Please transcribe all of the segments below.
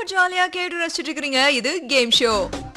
ஜாலியா கேட்டு ரசிச்சுட்டு இருக்கிறீங்க இது கேம் ஷோ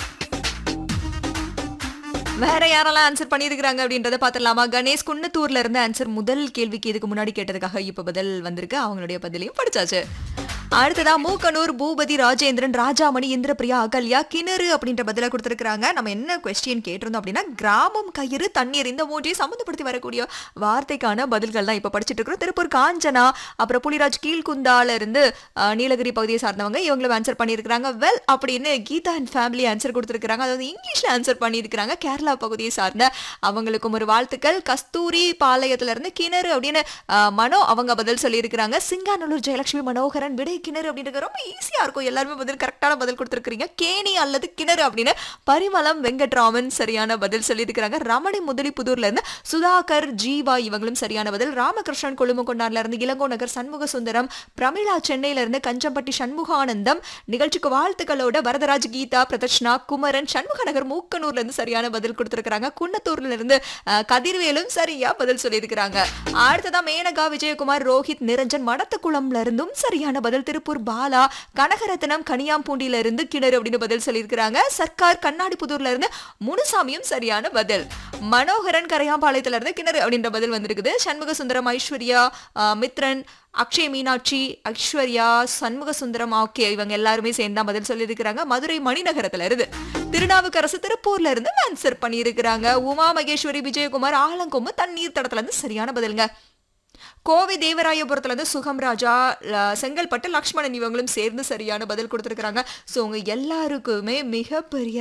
வேற யாரெல்லாம் ஆன்சர் பண்ணியிருக்கிறாங்க அப்படின்றத பார்த்துடலாமா கணேஷ் குன்னத்தூர்ல இருந்து ஆன்சர் முதல் கேள்விக்கு இதுக்கு முன்னாடி கேட்டதுக்காக இப்ப பதில் வந்திருக்கு அவங்களுடைய பதிலையும் படிச்சாச்சு அடுத்ததா மூக்கனூர் பூபதி ராஜேந்திரன் ராஜாமணி இந்திரபிரியா அகல்யா கிணறு அப்படின்ற பதில கொடுத்திருக்காங்க நம்ம என்ன கொஸ்டின் கேட்டிருந்தோம் அப்படின்னா கிராமம் கயிறு தண்ணீர் இந்த மூன்றையும் சம்மந்தப்படுத்தி வரக்கூடிய வார்த்தைக்கான பதில்கள் தான் இப்ப படிச்சுட்டு இருக்கிறோம் திருப்பூர் காஞ்சனா அப்புறம் புலிராஜ் கீழ்குந்தால இருந்து அஹ், நீலகிரி பகுதியை சார்ந்தவங்க இவங்களும் ஆன்சர் பண்ணியிருக்கிறாங்க வெல் அப்படின்னு கீதா அண்ட் ஃபேமிலி ஆன்சர் கொடுத்திருக்காங்க அதாவது இங்கிலீஷ்ல ஆன்சர் பண்ணியிருக்கிறாங்க கேரளா பகுதியை சார்ந்த அவங்களுக்கும் ஒரு வாழ்த்துக்கள் கஸ்தூரி பாளையத்துல இருந்து கிணறு அப்படின்னு அஹ், மனோ அவங்க பதில் சொல்லியிருக்கிறாங்க சிங்காநல்லூர் ஜெயலட்சுமி மனோகரன் விடை கிணறு அப்படின்றது ரொம்ப ஈஸியா இருக்கும் எல்லாருமே பதில் கரெக்டான பதில் கொடுத்திருக்கீங்க கேணி அல்லது கிணறு அப்படின்னு பரிமளம் வெங்கட்ராமன் சரியான பதில் சொல்லியிருக்கிறாங்க ரமணி முதலிப்புதூர்ல இருந்து சுதாகர் ஜீவா இவங்களும் சரியான பதில் ராமகிருஷ்ணன் கொழுமக்கொண்டார்ல இருந்து இளங்கோ நகர் சண்முக சுந்தரம் பிரமிளா சென்னையில இருந்து கஞ்சம்பட்டி சண்முகானந்தம் நிகழ்ச்சிக்கு வாழ்த்துக்களோட வரதராஜ் கீதா பிரதர்ஷனா குமரன் சண்முக நகர் மூக்கனூர்ல இருந்து சரியான பதில் கொடுத்திருக்காங்க குன்னத்தூர்ல இருந்து அஹ், கதிர்வேலும் சரியா பதில் சொல்லியிருக்கிறாங்க அடுத்ததா மேனகா விஜயகுமார் ரோஹித் நிரஞ்சன் மடத்துக்குளம்ல இருந்தும் சரியான பதில் திருப்பூர் பாலா கனகரத்னம் கனியாம்பூண்டியில இருந்து கிணறு அப்படின்னு பதில் சொல்லியிருக்கிறாங்க சர்க்கார் கண்ணாடிப்புதூர்ல இருந்து முனுசாமியும் சரியான பதில் மனோகரன் கரையாம்பாளையத்துல இருந்து கிணறு அப்படின்ற பதில் வந்திருக்குது சண்முக சுந்தரம் ஐஸ்வர்யா அஹ், மித்ரன் அக்ஷய் மீனாட்சி ஐஸ்வர்யா சண்முக சுந்தரம் ஓகே இவங்க எல்லாருமே சேர்ந்து தான் பதில் சொல்லியிருக்கிறாங்க மதுரை மணிநகரத்துல இருந்து திருநாவுக்கரசு திருப்பூர்ல இருந்து ஆன்சர் பண்ணியிருக்கிறாங்க உமா மகேஸ்வரி விஜயகுமார் ஆலங்கொம்பு தண்ணீர் தடத்துல இருந்து சரியான பதிலுங்க கோவை தேவராயபுரத்துல இருந்து சுகம் ராஜா ல- செங்கல்பட்டு லக்ஷ்மணன் இவங்களும் சேர்ந்து சரியான பதில் கொடுத்திருக்கிறாங்க சோ உங்க எல்லாருக்குமே மிகப்பெரிய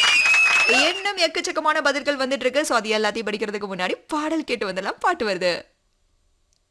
இன்னும் எக்கச்சக்கமான பதில்கள் வந்துட்டு இருக்கு சோ அது எல்லாத்தையும் படிக்கிறதுக்கு முன்னாடி பாடல் கேட்டு வந்துடலாம் பாட்டு வருது